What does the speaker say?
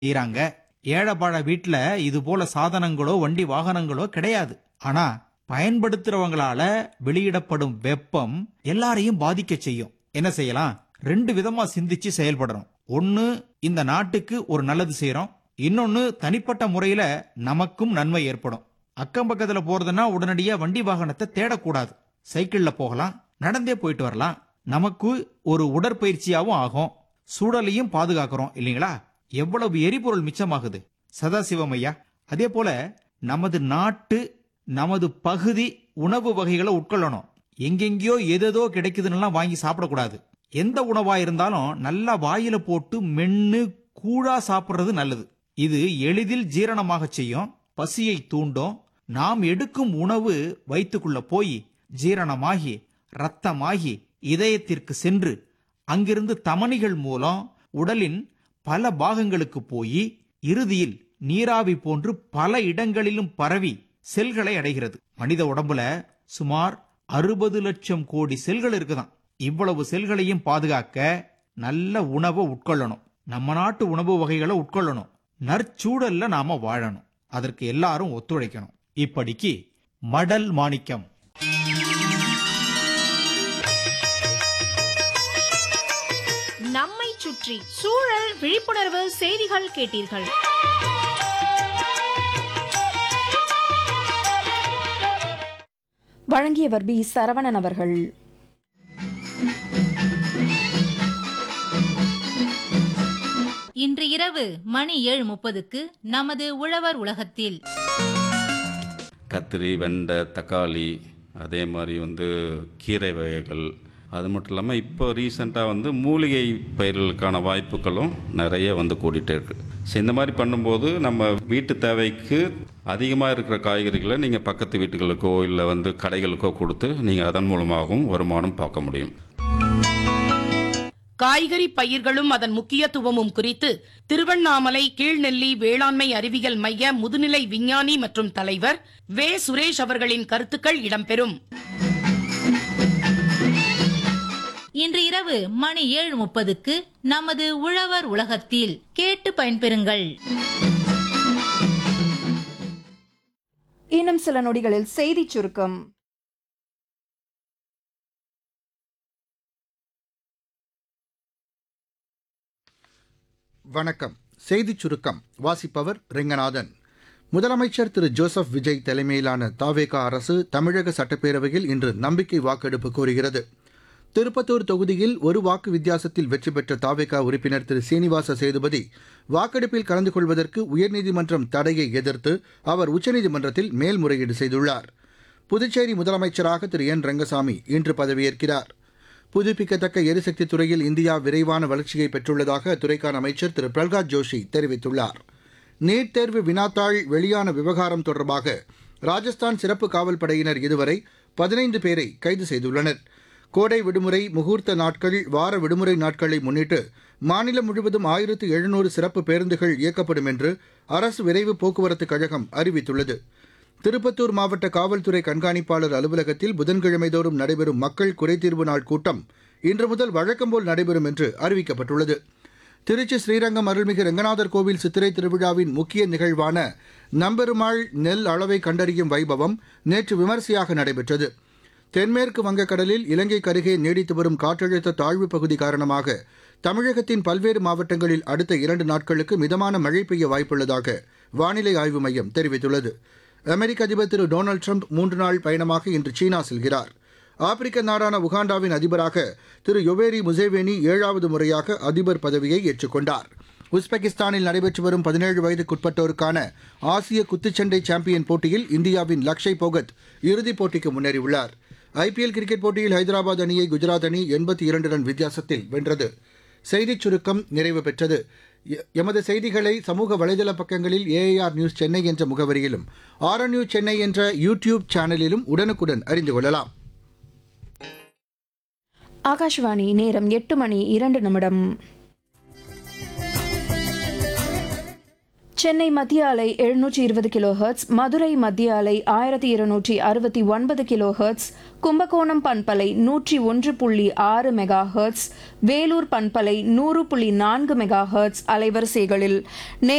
செய்யறாங்க ஏழைப்பாழ வீட்டுல இது போல சாதனங்களோ வண்டி வாகனங்களோ கிடையாது ஆனா பயன்படுத்துறவங்களால வெளியிடப்படும் வெப்பம் எல்லாரையும் பாதிக்க செய்யும் என்ன செய்யலாம் ரெண்டு விதமா சிந்திச்சு செயல்படணும் ஒன்னு இந்த நாட்டுக்கு ஒரு நல்லது செய்யறோம் இன்னொன்னு தனிப்பட்ட முறையில நமக்கும் நன்மை ஏற்படும் அக்கம் பக்கத்துல போறதுன்னா உடனடியா வண்டி வாகனத்தை தேடக்கூடாது சைக்கிள்ல போகலாம் நடந்தே போயிட்டு வரலாம் நமக்கு ஒரு உடற்பயிற்சியாவும் ஆகும் சூழலையும் பாதுகாக்கிறோம் இல்லைங்களா எவ்வளவு எரிபொருள் மிச்சமாகுது சதாசிவம் ஐயா அதே போல நமது நாட்டு நமது பகுதி உணவு வகைகளை உட்கொள்ளணும் எங்கெங்கேயோ எதேதோ கிடைக்குதுன்னெல்லாம் வாங்கி சாப்பிடக்கூடாது எந்த உணவா இருந்தாலும் நல்லா வாயில போட்டு மென்னு கூழா சாப்பிடுறது நல்லது இது எளிதில் ஜீரணமாக செய்யும் பசியை தூண்டும் நாம் எடுக்கும் உணவு வயிற்றுக்குள்ள போய் ஜீரணமாகி ரத்தமாகி இதயத்திற்கு சென்று அங்கிருந்து தமனிகள் மூலம் உடலின் பல பாகங்களுக்கு போய் இறுதியில் நீராவி போன்று பல இடங்களிலும் பரவி செல்களை அடைகிறது மனித உடம்புல சுமார் அறுபது லட்சம் கோடி செல்கள் இருக்குதாம் இவ்வளவு செல்களையும் பாதுகாக்க நல்ல உணவை உட்கொள்ளணும் நம்ம நாட்டு உணவு வகைகளை உட்கொள்ளணும் நற்சூழல்ல நாம வாழணும் அதற்கு எல்லாரும் ஒத்துழைக்கணும் இப்படிக்கு மடல் மாணிக்கம் நம்மை சுற்றி சூழல் விழிப்புணர்வு செய்திகள் கேட்டீர்கள் வழங்கியவர் பி சரவணன் அவர்கள் இன்று இரவு மணி ஏழு முப்பதுக்கு நமது உழவர் உலகத்தில் கத்திரி வெண்டை தக்காளி அதே மாதிரி வந்து கீரை வகைகள் அது மட்டும் இல்லாமல் இப்போ ரீசெண்டாக வந்து மூலிகை பயிர்களுக்கான வாய்ப்புகளும் நிறைய வந்து கூடிட்டே இருக்கு ஸோ இந்த மாதிரி பண்ணும்போது நம்ம வீட்டு தேவைக்கு அதிகமாக இருக்கிற காய்கறிகளை நீங்கள் பக்கத்து வீட்டுகளுக்கோ இல்லை வந்து கடைகளுக்கோ கொடுத்து நீங்கள் அதன் மூலமாகவும் வருமானம் பார்க்க முடியும் காய்கறி பயிர்களும் அதன் முக்கியத்துவமும் குறித்து திருவண்ணாமலை கீழ்நெல்லி வேளாண்மை அறிவியல் மைய முதுநிலை விஞ்ஞானி மற்றும் தலைவர் வே சுரேஷ் அவர்களின் கருத்துக்கள் இடம்பெறும் இன்று இரவு மணி ஏழு முப்பதுக்கு நமது உழவர் உலகத்தில் கேட்டு பயன்பெறுங்கள் இன்னும் சில நொடிகளில் செய்திச் சுருக்கம் வணக்கம் செய்திச் சுருக்கம் வாசிப்பவர் ரெங்கநாதன் முதலமைச்சர் திரு ஜோசப் விஜய் தலைமையிலான தாவேகா அரசு தமிழக சட்டப்பேரவையில் இன்று நம்பிக்கை வாக்கெடுப்பு கோருகிறது திருப்பத்தூர் தொகுதியில் ஒரு வாக்கு வித்தியாசத்தில் வெற்றி பெற்ற தாவேகா உறுப்பினர் திரு சீனிவாச சேதுபதி வாக்கெடுப்பில் கலந்து கொள்வதற்கு உயர்நீதிமன்றம் தடையை எதிர்த்து அவர் உச்சநீதிமன்றத்தில் மேல்முறையீடு செய்துள்ளார் புதுச்சேரி முதலமைச்சராக திரு என் ரங்கசாமி இன்று பதவியேற்கிறார் புதுப்பிக்கத்தக்க எரிசக்தி துறையில் இந்தியா விரைவான வளர்ச்சியை பெற்றுள்ளதாக அத்துறைக்கான அமைச்சர் திரு பிரல்காத் ஜோஷி தெரிவித்துள்ளார் நீட் தேர்வு வினாத்தாள் வெளியான விவகாரம் தொடர்பாக ராஜஸ்தான் சிறப்பு காவல் படையினர் இதுவரை பதினைந்து பேரை கைது செய்துள்ளனர் கோடை விடுமுறை முகூர்த்த நாட்கள் வார விடுமுறை நாட்களை முன்னிட்டு மாநிலம் முழுவதும் ஆயிரத்து எழுநூறு சிறப்பு பேருந்துகள் இயக்கப்படும் என்று அரசு விரைவு போக்குவரத்துக் கழகம் அறிவித்துள்ளது திருப்பத்தூர் மாவட்ட காவல்துறை கண்காணிப்பாளர் அலுவலகத்தில் புதன்கிழமை தோறும் நடைபெறும் மக்கள் குறைதீர்வு நாள் கூட்டம் இன்று முதல் வழக்கம்போல் நடைபெறும் என்று அறிவிக்கப்பட்டுள்ளது திருச்சி ஸ்ரீரங்கம் அருள்மிகு ரங்கநாதர் கோவில் சித்திரை திருவிழாவின் முக்கிய நிகழ்வான நம்பெருமாள் நெல் அளவை கண்டறியும் வைபவம் நேற்று விமரிசையாக நடைபெற்றது தென்மேற்கு வங்கக்கடலில் இலங்கைக்கு அருகே நீடித்து வரும் காற்றழுத்த தாழ்வுப் பகுதி காரணமாக தமிழகத்தின் பல்வேறு மாவட்டங்களில் அடுத்த இரண்டு நாட்களுக்கு மிதமான மழை பெய்ய வாய்ப்புள்ளதாக வானிலை ஆய்வு மையம் தெரிவித்துள்ளது அமெரிக்க அதிபர் திரு டொனால்டு ட்ரம்ப் மூன்று நாள் பயணமாக இன்று சீனா செல்கிறார் ஆப்பிரிக்க நாடான உகாண்டாவின் அதிபராக திரு யொவேரி முசேவேனி ஏழாவது முறையாக அதிபர் பதவியை ஏற்றுக்கொண்டார் உஸ்பெகிஸ்தானில் நடைபெற்று வரும் பதினேழு வயதுக்குட்பட்டோருக்கான ஆசிய குத்துச்சண்டை சாம்பியன் போட்டியில் இந்தியாவின் லக்ஷய் போகத் இறுதிப் போட்டிக்கு முன்னேறியுள்ளார் ஐபிஎல் கிரிக்கெட் போட்டியில் ஹைதராபாத் அணியை குஜராத் அணி எண்பத்தி இரண்டு ரன் வித்தியாசத்தில் வென்றது செய்திச் சுருக்கம் நிறைவு பெற்றது எ- எமது செய்திகளை சமூக வலைதள பக்கங்களில் ஏஐஆர் நியூஸ் சென்னை என்ற முகவரியிலும் ஆர் நியூஸ் சென்னை என்ற யூடியூப் சேனலிலும் உடனுக்குடன் அறிந்து கொள்ளலாம் ஆகாஷ்வாணி நேரம் எட்டு மணி இரண்டு நிமிடம் சென்னை மத்திய அலை எழுநூற்றி இருபது கிலோ ஹெர்ட்ஸ் மதுரை மத்திய அலை ஆயிரத்தி இருநூற்றி அறுபத்தி ஒன்பது கிலோ ஹெர்ட்ஸ் கும்பகோணம் பண்பலை நூற்றி ஒன்று புள்ளி ஆறு மெகா ஹெர்ட்ஸ் வேலூர் பண்பலை நூறு புள்ளி நான்கு மெகா ஹெர்ட்ஸ் அலைவரிசைகளில் நே